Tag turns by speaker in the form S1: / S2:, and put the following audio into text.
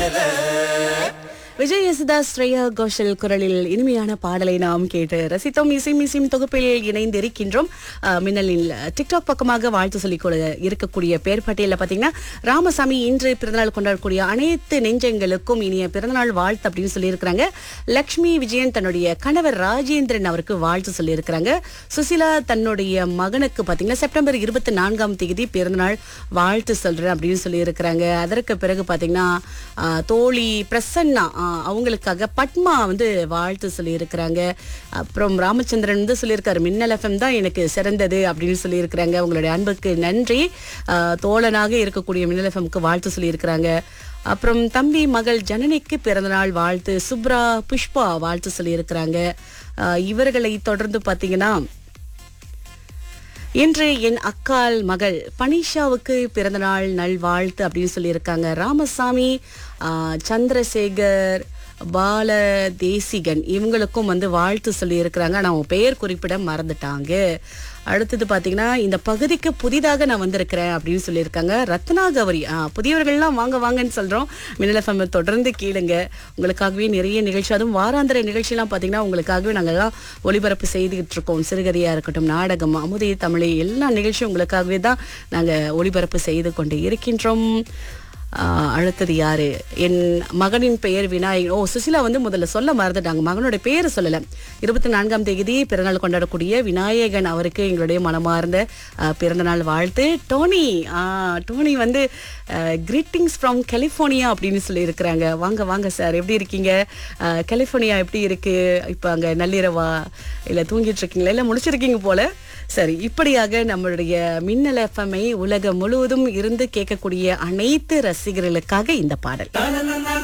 S1: விஜய் யசுதாஸ் ஸ்ரேயா கோஷல் குரலில் இனிமையான பாடலை நாம் கேட்டு ரசித்தோம் இசை மிசிம் தொகுப்பில் இணைந்து இருக்கின்றோம் அஹ், மின்னலில் டிக்டாக் பக்கமாக வாழ்த்து சொல்லிக் கொடு இருக்கக்கூடிய பேர் பட்டியலில் பார்த்தீங்கன்னா ராமசாமி இன்று பிறந்தநாள் கொண்டாடக்கூடிய அனைத்து நெஞ்சங்களுக்கும் இனிய பிறந்தநாள் வாழ்த்து அப்படின்னு சொல்லியிருக்கிறாங்க லக்ஷ்மி விஜயன் தன்னுடைய கணவர் ராஜேந்திரன் அவருக்கு வாழ்த்து சொல்லியிருக்கிறாங்க சுசிலா தன்னுடைய மகனுக்கு பார்த்தீங்கன்னா செப்டம்பர் இருபத்தி நான்காம் தேதி பிறந்தநாள் வாழ்த்து சொல்றேன் அப்படின்னு சொல்லியிருக்கிறாங்க அதற்கு பிறகு பார்த்தீங்கன்னா ஆஹ், தோழி பிரசன்னா ஆஹ், அவங்களுக்காக பட்மா வந்து வாழ்த்து சொல்லியிருக்கிறாங்க அப்புறம் ராமச்சந்திரன் வந்து சொல்லியிருக்காரு மின்னல் எஃப்எம் தான் எனக்கு சிறந்தது அப்படின்னு சொல்லியிருக்கிறாங்க உங்களுடைய அன்புக்கு நன்றி ஆஹ், தோழனாக இருக்கக்கூடிய மின்னல் எஃப்எம்க்கு வாழ்த்து சொல்லியிருக்கிறாங்க அப்புறம் தம்பி மகள் ஜனனிக்கு பிறந்தநாள் வாழ்த்து சுப்ரா புஷ்பா வாழ்த்து சொல்லியிருக்கிறாங்க ஆஹ், இவர்களை தொடர்ந்து பார்த்தீங்கன்னா இன்று என் அக்கால் மகள் பனிஷாவுக்கு பிறந்தநாள் நல்வாழ்த்து அப்படின்னு சொல்லியிருக்காங்க ராமசாமி ஆஹ், சந்திரசேகர் பால தேசிகன் இவங்களுக்கும் வந்து வாழ்த்து சொல்லியிருக்கிறாங்க ஆனால் அவங்க பெயர் குறிப்பிட மறந்துட்டாங்க அடுத்தது பார்த்தீங்கன்னா இந்த பகுதிக்கு புதிதாக நான் வந்திருக்கிறேன் அப்படின்னு சொல்லியிருக்காங்க ரத்னா கௌரி ஆ, புதியவர்கள்லாம் வாங்க வாங்கன்னு சொல்கிறோம் மின்னல் எஃப்எம் தொடர்ந்து கேளுங்க உங்களுக்காகவே நிறைய நிகழ்ச்சி அதுவும் வாராந்திர நிகழ்ச்சியெல்லாம் பார்த்தீங்கன்னா உங்களுக்காகவே நாங்கள்லாம் ஒளிபரப்பு செய்துக்கிட்டு இருக்கோம் சிறுகதையாக இருக்கட்டும் நாடகம் அமுதை தமிழை எல்லா நிகழ்ச்சியும் உங்களுக்காகவே தான் நாங்கள் ஒளிபரப்பு செய்து கொண்டு இருக்கின்றோம் ஆஹ் அடுத்தது யாரு என் மகனின் பெயர் விநாயகன் ஓ சுசிலா வந்து முதல்ல சொல்ல மறந்துட்டாங்க மகனோட பெயர் சொல்லல இருபத்தி நான்காம் தேதி பிறநாள் கொண்டாடக்கூடிய விநாயகன் அவருக்கு எங்களுடைய மனமார்ந்த ஆஹ், பிறந்தநாள் வாழ்த்து டோனி ஆஹ், டோனி வந்து கிரீட்டிங்ஸ் ஃப்ரம் கலிஃபோர்னியா அப்படின்னு சொல்லியிருக்கிறாங்க வாங்க வாங்க சார் எப்படி இருக்கீங்க ஆஹ், கலிஃபோர்னியா எப்படி இருக்கு இப்போ அங்கே நள்ளிரவா இல்லை தூங்கிட்டு இருக்கீங்களா இல்லை முடிச்சிருக்கீங்க போல சரி இப்படியாக நம்மளுடைய மின்னல் எஃப்எம்ஐ உலகம் முழுவதும் இருந்து கேட்கக்கூடிய அனைத்து ரசிகர்களுக்காக இந்த பாடல்